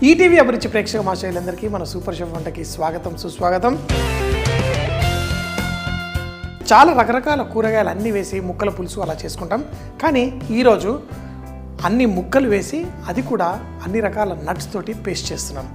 ETV అభిరుచి ప్రేక్షక మాస్టర్లందరికీ మన సూపర్ షెఫ్ వంటకి స్వాగతం సుస్వాగతం చాలా రకరకాల కూరగాయలు అన్నీ వేసి ముక్కల పులుసు అలా చేసుకుంటాం కానీ ఈరోజు అన్ని ముక్కలు వేసి అది కూడా అన్ని రకాల నట్స్ తోటి పేస్ట్ చేస్తున్నాం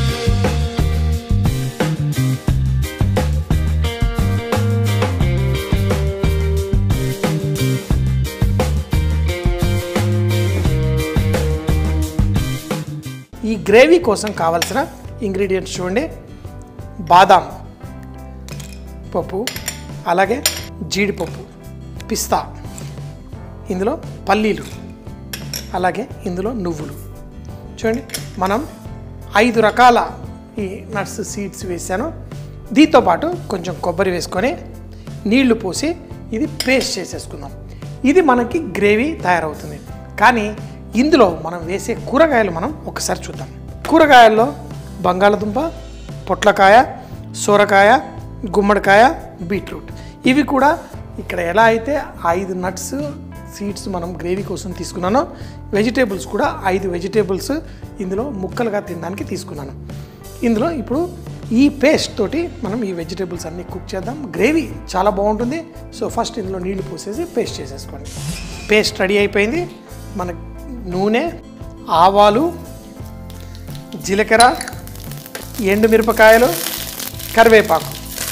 ఈ గ్రేవీ కోసం కావలసిన ఇంగ్రీడియంట్స్ చూడండి బాదాం పప్పు అలాగే జీడిపప్పు పిస్తా ఇందులో పల్లీలు అలాగే ఇందులో నువ్వులు చూడండి మనం ఐదు రకాల ఈ నట్స్ సీడ్స్ వేసాను దీంతో పాటు కొంచెం కొబ్బరి వేసుకొని నీళ్లు పోసి ఇది పేస్ట్ చేసేసుకుందాం ఇది మనకి గ్రేవీ తయారవుతుంది కానీ ఇందులో మనం వేసే కూరగాయలు మనం ఒకసారి చూద్దాం కూరగాయల్లో బంగాళదుంప పొట్లకాయ సోరకాయ గుమ్మడికాయ బీట్రూట్ ఇవి కూడా ఇక్కడ ఎలా అయితే ఐదు నట్స్ సీడ్స్ మనం గ్రేవీ కోసం తీసుకున్నానో వెజిటేబుల్స్ కూడా ఐదు వెజిటేబుల్స్ ఇందులో ముక్కలుగా తినడానికి తీసుకున్నాను ఇందులో ఇప్పుడు ఈ పేస్ట్ తోటి మనం ఈ వెజిటేబుల్స్ అన్నీ కుక్ చేద్దాం గ్రేవీ చాలా బాగుంటుంది సో ఫస్ట్ ఇందులో నీళ్లు పోసేసి పేస్ట్ చేసేసుకోండి పేస్ట్ రెడీ అయిపోయింది మన నూనె ఆవాలు జీలకర్ర ఎండుమిరపకాయలు కరివేపాకు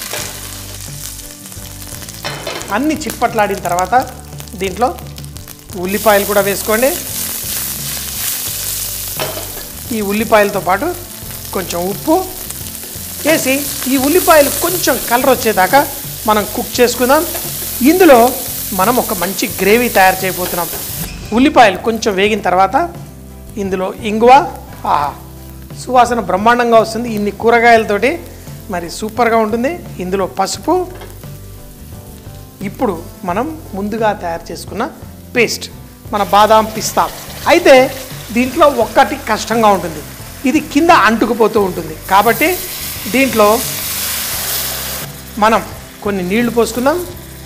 అన్ని చిప్పట్లాడిన తర్వాత దీంట్లో ఉల్లిపాయలు కూడా వేసుకోండి ఈ ఉల్లిపాయలతో పాటు కొంచెం ఉప్పు వేసి ఈ ఉల్లిపాయలు కొంచెం కలర్ వచ్చేదాకా మనం కుక్ చేసుకుందాం ఇందులో మనం ఒక మంచి గ్రేవీ తయారు చేయబోతున్నాం ఉల్లిపాయలు కొంచెం వేగిన తర్వాత ఇందులో ఇంగువ ఆహా సువాసన బ్రహ్మాండంగా వస్తుంది ఇన్ని కూరగాయలతోటి మరి సూపర్గా ఉంటుంది ఇందులో పసుపు ఇప్పుడు మనం ముందుగా తయారు చేసుకున్న పేస్ట్ మన బాదాం పిస్తా అయితే దీంట్లో ఒక్కటి కష్టంగా ఉంటుంది ఇది కింద అంటుకుపోతూ ఉంటుంది కాబట్టి దీంట్లో మనం కొన్ని నీళ్లు పోసుకుందాం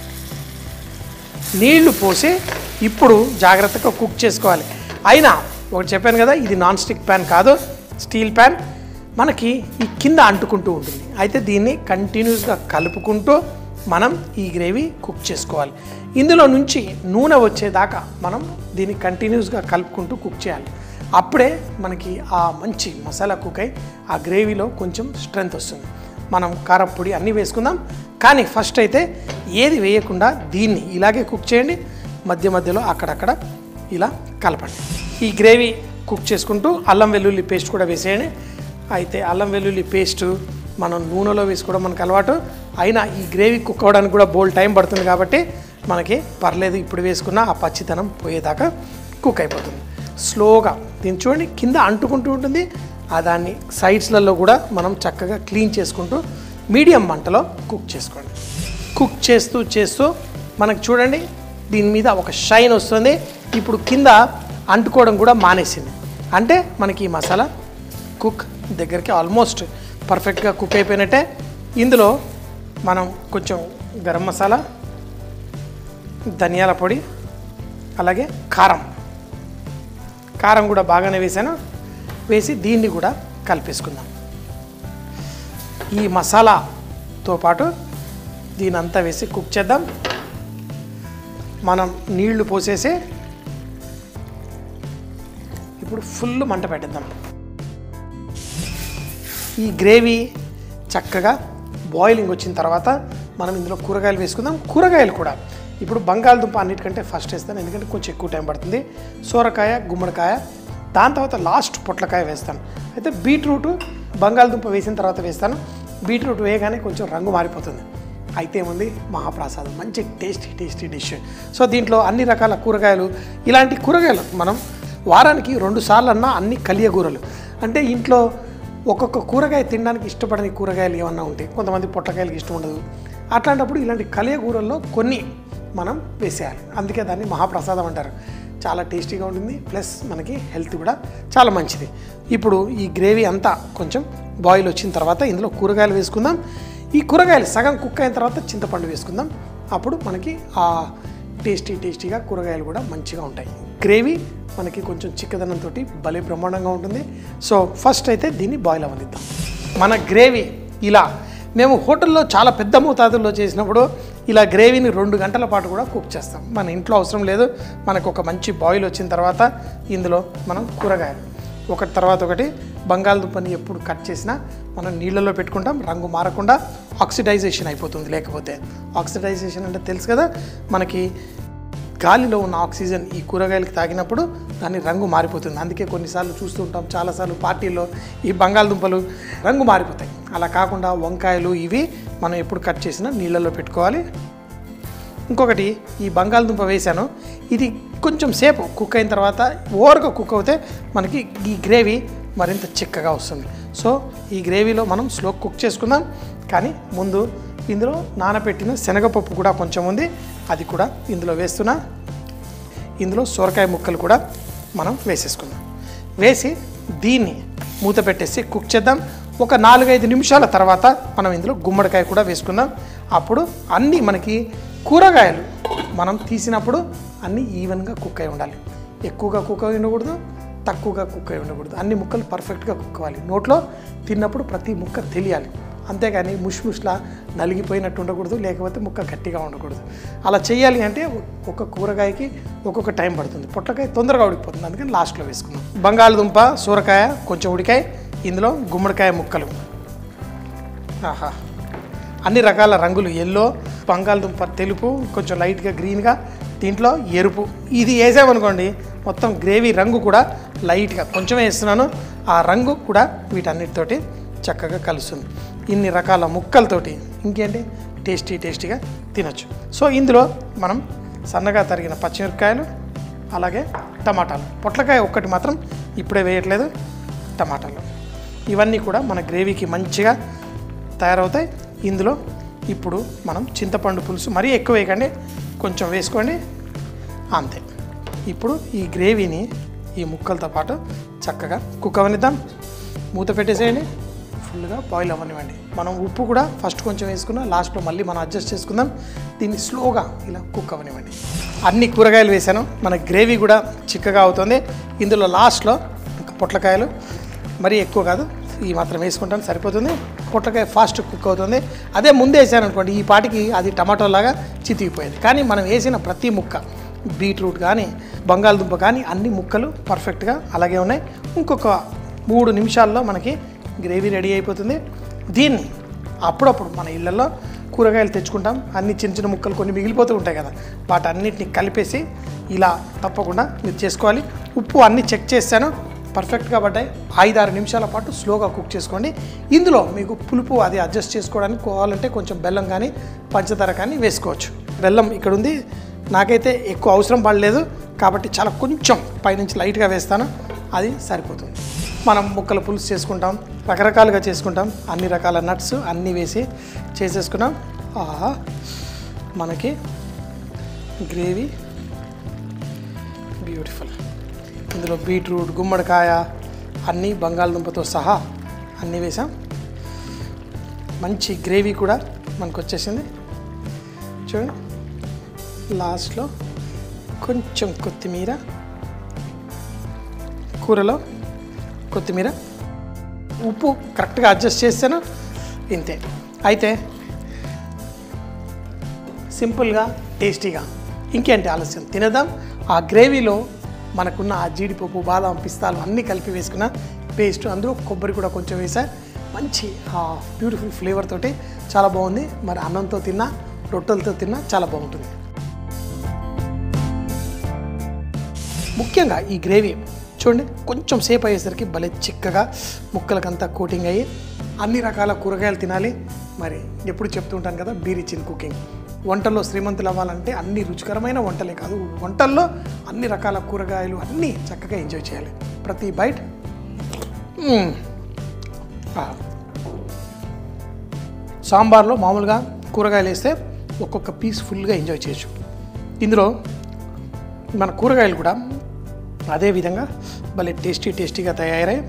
నీళ్లు పోసి ఇప్పుడు జాగ్రత్తగా కుక్ చేసుకోవాలి అయినా ఒకటి చెప్పాను కదా ఇది నాన్ స్టిక్ ప్యాన్ కాదు స్టీల్ ప్యాన్ మనకి ఈ కింద అంటుకుంటూ ఉంటుంది అయితే దీన్ని కంటిన్యూస్గా కలుపుకుంటూ మనం ఈ గ్రేవీ కుక్ చేసుకోవాలి ఇందులో నుంచి నూనె వచ్చేదాకా మనం దీన్ని కంటిన్యూస్గా కలుపుకుంటూ కుక్ చేయాలి అప్పుడే మనకి ఆ మంచి మసాలా కుక్ అయి ఆ గ్రేవీలో కొంచెం స్ట్రెంగ్త్ వస్తుంది మనం కారప్పొడి అన్నీ వేసుకుందాం కానీ ఫస్ట్ అయితే ఏది వేయకుండా దీన్ని ఇలాగే కుక్ చేయండి మధ్య మధ్యలో అక్కడక్కడ ఇలా కలపండి ఈ గ్రేవీ కుక్ చేసుకుంటూ అల్లం వెల్లుల్లి పేస్ట్ కూడా వేసేయండి అయితే అల్లం వెల్లుల్లి పేస్ట్ మనం నూనెలో వేసుకోవడం మనకు అలవాటు అయినా ఈ గ్రేవీ కుక్ అవ్వడానికి కూడా బోల్ టైం పడుతుంది కాబట్టి మనకి పర్లేదు ఇప్పుడు వేసుకున్న ఆ పచ్చితనం పోయేదాకా కుక్ అయిపోతుంది స్లోగా దీన్ని చూడండి కింద అంటుకుంటూ ఉంటుంది ఆ దాన్ని సైడ్స్లలో కూడా మనం చక్కగా క్లీన్ చేసుకుంటూ మీడియం మంటలో కుక్ చేసుకోండి కుక్ చేస్తూ చేస్తూ మనకు చూడండి దీని మీద ఒక షైన్ వస్తుంది ఇప్పుడు కింద అంటుకోవడం కూడా మానేసింది అంటే మనకి ఈ మసాలా కుక్ దగ్గరికి ఆల్మోస్ట్ పర్ఫెక్ట్గా కుక్ అయిపోయినట్టే ఇందులో మనం కొంచెం గరం మసాలా ధనియాల పొడి అలాగే కారం కారం కూడా బాగానే వేసాను వేసి దీన్ని కూడా కలిపేసుకుందాం ఈ మసాలాతో పాటు దీని అంతా వేసి కుక్ చేద్దాం మనం నీళ్లు పోసేసి ఇప్పుడు ఫుల్ మంట పెట్టేద్దాం ఈ గ్రేవీ చక్కగా బాయిలింగ్ వచ్చిన తర్వాత మనం ఇందులో కూరగాయలు వేసుకుందాం కూరగాయలు కూడా ఇప్పుడు బంగాళదుంప అన్నిటికంటే ఫస్ట్ వేస్తాను ఎందుకంటే కొంచెం ఎక్కువ టైం పడుతుంది సోరకాయ గుమ్మడికాయ దాని తర్వాత లాస్ట్ పొట్లకాయ వేస్తాను అయితే బీట్రూట్ బంగాళదుంప వేసిన తర్వాత వేస్తాను బీట్రూట్ వేయగానే కొంచెం రంగు మారిపోతుంది అయితే ఏముంది మహాప్రసాదం మంచి టేస్టీ టేస్టీ డిష్ సో దీంట్లో అన్ని రకాల కూరగాయలు ఇలాంటి కూరగాయలు మనం వారానికి రెండు సార్లు అన్నా అన్ని కలియగూరలు అంటే ఇంట్లో ఒక్కొక్క కూరగాయ తినడానికి ఇష్టపడని కూరగాయలు ఏమన్నా ఉంటాయి కొంతమంది పొట్లకాయలకి ఇష్టం ఉండదు అట్లాంటప్పుడు ఇలాంటి కలియగూరల్లో కొన్ని మనం వేసేయాలి అందుకే దాన్ని మహాప్రసాదం అంటారు చాలా టేస్టీగా ఉంటుంది ప్లస్ మనకి హెల్త్ కూడా చాలా మంచిది ఇప్పుడు ఈ గ్రేవీ అంతా కొంచెం బాయిల్ వచ్చిన తర్వాత ఇందులో కూరగాయలు వేసుకుందాం ఈ కూరగాయలు సగం కుక్ అయిన తర్వాత చింతపండు వేసుకుందాం అప్పుడు మనకి ఆ టేస్టీ టేస్టీగా కూరగాయలు కూడా మంచిగా ఉంటాయి గ్రేవీ మనకి కొంచెం చిక్కదనంతో భలే బ్రహ్మాండంగా ఉంటుంది సో ఫస్ట్ అయితే దీన్ని బాయిల్ అవ్వనిద్దాం మన గ్రేవీ ఇలా మేము హోటల్లో చాలా పెద్ద మోతాదుల్లో చేసినప్పుడు ఇలా గ్రేవీని రెండు గంటల పాటు కూడా కుక్ చేస్తాం మన ఇంట్లో అవసరం లేదు మనకు ఒక మంచి బాయిల్ వచ్చిన తర్వాత ఇందులో మనం కూరగాయలు ఒకటి తర్వాత ఒకటి బంగాళదుంపని ఎప్పుడు కట్ చేసినా మనం నీళ్ళలో పెట్టుకుంటాం రంగు మారకుండా ఆక్సిడైజేషన్ అయిపోతుంది లేకపోతే ఆక్సిడైజేషన్ అంటే తెలుసు కదా మనకి గాలిలో ఉన్న ఆక్సిజన్ ఈ కూరగాయలకి తాగినప్పుడు దాని రంగు మారిపోతుంది అందుకే కొన్నిసార్లు చూస్తూ ఉంటాం చాలాసార్లు పార్టీల్లో ఈ బంగాళదుంపలు రంగు మారిపోతాయి అలా కాకుండా వంకాయలు ఇవి మనం ఎప్పుడు కట్ చేసినా నీళ్ళలో పెట్టుకోవాలి ఇంకొకటి ఈ బంగాళదుంప వేసాను ఇది కొంచెం సేపు కుక్ అయిన తర్వాత ఓవర్గా కుక్ అవుతే మనకి ఈ గ్రేవీ మరింత చిక్కగా వస్తుంది సో ఈ గ్రేవీలో మనం స్లో కుక్ చేసుకుందాం కానీ ముందు ఇందులో నానబెట్టిన శనగపప్పు కూడా కొంచెం ఉంది అది కూడా ఇందులో వేస్తున్నా ఇందులో సొరకాయ ముక్కలు కూడా మనం వేసేసుకుందాం వేసి దీన్ని మూత పెట్టేసి కుక్ చేద్దాం ఒక నాలుగైదు నిమిషాల తర్వాత మనం ఇందులో గుమ్మడికాయ కూడా వేసుకుందాం అప్పుడు అన్నీ మనకి కూరగాయలు మనం తీసినప్పుడు అన్నీ ఈవెన్గా కుక్ అయి ఉండాలి ఎక్కువగా కుక్ అయి ఉండకూడదు తక్కువగా కుక్ అయి ఉండకూడదు అన్ని ముక్కలు పర్ఫెక్ట్గా కుక్ అవ్వాలి నోట్లో తిన్నప్పుడు ప్రతి ముక్క తెలియాలి అంతేగాని ముష్ ముష్లా నలిగిపోయినట్టు ఉండకూడదు లేకపోతే ముక్క గట్టిగా ఉండకూడదు అలా చేయాలి అంటే ఒక్కొక్క కూరగాయకి ఒక్కొక్క టైం పడుతుంది పొట్లకాయ తొందరగా ఉడికిపోతుంది అందుకని లాస్ట్లో వేసుకుందాం బంగాళదుంప సూరకాయ కొంచెం ఉడికాయ ఇందులో గుమ్మడికాయ ముక్కలు ఆహా అన్ని రకాల రంగులు ఎల్లో బంగాళదుంప తెలుపు కొంచెం లైట్గా గ్రీన్గా దీంట్లో ఎరుపు ఇది వేసామనుకోండి మొత్తం గ్రేవీ రంగు కూడా లైట్గా కొంచెం వేస్తున్నాను ఆ రంగు కూడా వీటన్నిటితోటి చక్కగా కలుస్తుంది ఇన్ని రకాల ముక్కలతోటి ఇంకేంటి టేస్టీ టేస్టీగా తినొచ్చు సో ఇందులో మనం సన్నగా తరిగిన పచ్చిమిరపకాయలు అలాగే టమాటాలు పొట్లకాయ ఒక్కటి మాత్రం ఇప్పుడే వేయట్లేదు టమాటాలు ఇవన్నీ కూడా మన గ్రేవీకి మంచిగా తయారవుతాయి ఇందులో ఇప్పుడు మనం చింతపండు పులుసు మరీ ఎక్కువ వేయకండి కొంచెం వేసుకోండి అంతే ఇప్పుడు ఈ గ్రేవీని ఈ ముక్కలతో పాటు చక్కగా కుక్ అవనిద్దాం మూత పెట్టేసేయండి ఫుల్గా బాయిల్ అవ్వనివ్వండి మనం ఉప్పు కూడా ఫస్ట్ కొంచెం వేసుకున్నాం లాస్ట్లో మళ్ళీ మనం అడ్జస్ట్ చేసుకుందాం దీన్ని స్లోగా ఇలా కుక్ అవ్వనివ్వండి అన్ని కూరగాయలు వేసాను మన గ్రేవీ కూడా చిక్కగా అవుతుంది ఇందులో లాస్ట్లో ఇంకా పొట్లకాయలు మరీ ఎక్కువ కాదు ఈ మాత్రం వేసుకుంటాను సరిపోతుంది పొట్లకాయ ఫాస్ట్ కుక్ అవుతుంది అదే ముందే వేసాను అనుకోండి ఈ పాటికి అది టమాటో లాగా చితికిపోయేది కానీ మనం వేసిన ప్రతి ముక్క బీట్రూట్ కానీ బంగాళదుంప కానీ అన్ని ముక్కలు పర్ఫెక్ట్గా అలాగే ఉన్నాయి ఇంకొక మూడు నిమిషాల్లో మనకి గ్రేవీ రెడీ అయిపోతుంది దీన్ని అప్పుడప్పుడు మన ఇళ్ళల్లో కూరగాయలు తెచ్చుకుంటాం అన్ని చిన్న చిన్న ముక్కలు కొన్ని మిగిలిపోతూ ఉంటాయి కదా వాటన్నిటిని కలిపేసి ఇలా తప్పకుండా మీరు చేసుకోవాలి ఉప్పు అన్నీ చెక్ చేశాను పర్ఫెక్ట్గా పడ్డాయి ఐదారు నిమిషాల పాటు స్లోగా కుక్ చేసుకోండి ఇందులో మీకు పులుపు అది అడ్జస్ట్ చేసుకోవడానికి కావాలంటే కొంచెం బెల్లం కానీ పంచదార కానీ వేసుకోవచ్చు బెల్లం ఇక్కడ ఉంది నాకైతే ఎక్కువ అవసరం పడలేదు కాబట్టి చాలా కొంచెం పైనుంచి లైట్గా వేస్తాను అది సరిపోతుంది మనం ముక్కల పులుసు చేసుకుంటాం రకరకాలుగా చేసుకుంటాం అన్ని రకాల నట్స్ అన్నీ వేసి చేసేసుకున్నాం ఆహా మనకి గ్రేవీ బ్యూటిఫుల్ ఇందులో బీట్రూట్ గుమ్మడికాయ అన్నీ బంగాళదుంపతో సహా అన్నీ వేసాం మంచి గ్రేవీ కూడా మనకు వచ్చేసింది చూడండి లాస్ట్లో కొంచెం కొత్తిమీర కూరలో కొత్తిమీర ఉప్పు కరెక్ట్గా అడ్జస్ట్ చేస్తాను ఇంతే అయితే సింపుల్గా టేస్టీగా ఇంకేంటి ఆలస్యం తినేద్దాం ఆ గ్రేవీలో మనకున్న ఆ జీడిపప్పు బాదం పిస్తాలు అన్నీ కలిపి వేసుకున్న పేస్ట్ అందులో కొబ్బరి కూడా కొంచెం వేసా మంచి ఆ బ్యూటిఫుల్ ఫ్లేవర్ తోటి చాలా బాగుంది మరి అన్నంతో తిన్నా రొట్టెలతో తిన్నా చాలా బాగుంటుంది ముఖ్యంగా ఈ గ్రేవీ చూడండి కొంచెం సేపు అయ్యేసరికి భలే చిక్కగా ముక్కలకంతా కోటింగ్ అయ్యి అన్ని రకాల కూరగాయలు తినాలి మరి ఎప్పుడు చెప్తుంటాను కదా బీ రిచ్ ఇన్ కుకింగ్ వంటల్లో శ్రీమంతులు అవ్వాలంటే అన్ని రుచికరమైన వంటలే కాదు వంటల్లో అన్ని రకాల కూరగాయలు అన్నీ చక్కగా ఎంజాయ్ చేయాలి ప్రతి బైట్ మ్మ్. ఆ. సాంబార్లో మామూలుగా కూరగాయలు వేస్తే ఒక్కొక్క పీస్ ఫుల్గా ఎంజాయ్ చేయొచ్చు ఇందులో మన కూరగాయలు కూడా అదే విధంగా భలే టేస్టీ టేస్టీగా తయారై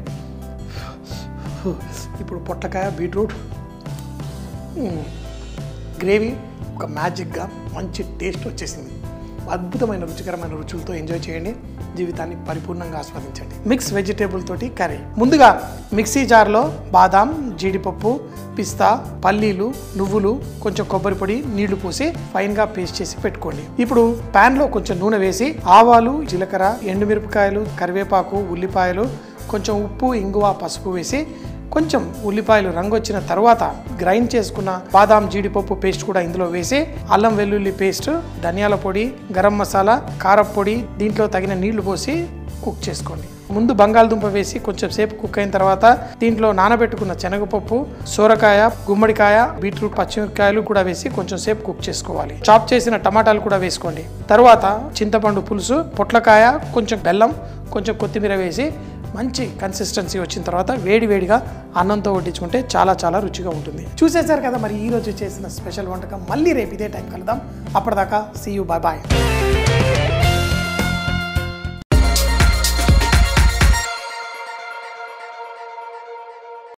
ఇప్పుడు పొట్లకాయ బీట్రూట్ మ్మ్. గ్రేవీ ఒక మ్యాజిక్గా మంచి టేస్ట్ వచ్చేసింది అద్భుతమైన రుచికరమైన రుచులతో ఎంజాయ్ చేయండి జీవితాన్ని పరిపూర్ణంగా ఆస్వాదించండి మిక్స్ వెజిటేబుల్ తోటి కర్రీ ముందుగా మిక్సీ జార్లో బాదాం జీడిపప్పు పిస్తా పల్లీలు నువ్వులు కొంచెం కొబ్బరి పొడి నీళ్లు పోసి ఫైన్ గా పేస్ట్ చేసి పెట్టుకోండి ఇప్పుడు పాన్ లో కొంచెం నూనె వేసి ఆవాలు జీలకర్ర ఎండుమిరపకాయలు కరివేపాకు ఉల్లిపాయలు కొంచెం ఉప్పు ఇంగువ పసుపు వేసి కొంచెం ఉల్లిపాయలు రంగు వచ్చిన తర్వాత గ్రైండ్ చేసుకున్న బాదాం జీడిపప్పు పేస్ట్ కూడా ఇందులో వేసి అల్లం వెల్లుల్లి పేస్ట్ ధనియాల పొడి గరం మసాలా కారపు పొడి దీంట్లో తగిన నీళ్లు పోసి కుక్ చేసుకోండి ముందు బంగాళదుంప వేసి కొంచెం సేపు కుక్ అయిన తర్వాత దీంట్లో నానబెట్టుకున్న శనగపప్పు సోరకాయ గుమ్మడికాయ బీట్రూట్ పచ్చిమిరపకాయలు కూడా వేసి కొంచెం సేపు కుక్ చేసుకోవాలి చాప్ చేసిన టమాటాలు కూడా వేసుకోండి తర్వాత చింతపండు పులుసు పొట్లకాయ కొంచెం బెల్లం కొంచెం కొత్తిమీర వేసి మంచి కన్సిస్టెన్సీ వచ్చిన తర్వాత వేడి వేడిగా అన్నంతో వడ్డించుకుంటే చాలా చాలా రుచిగా ఉంటుంది చూసేశారు కదా మరి ఈ రోజు చేసిన స్పెషల్ వంటకం మళ్ళీ రేపు ఇదే టైం కలుద్దాం అప్పటిదాకా సీ యూ బాయ్ బాయ్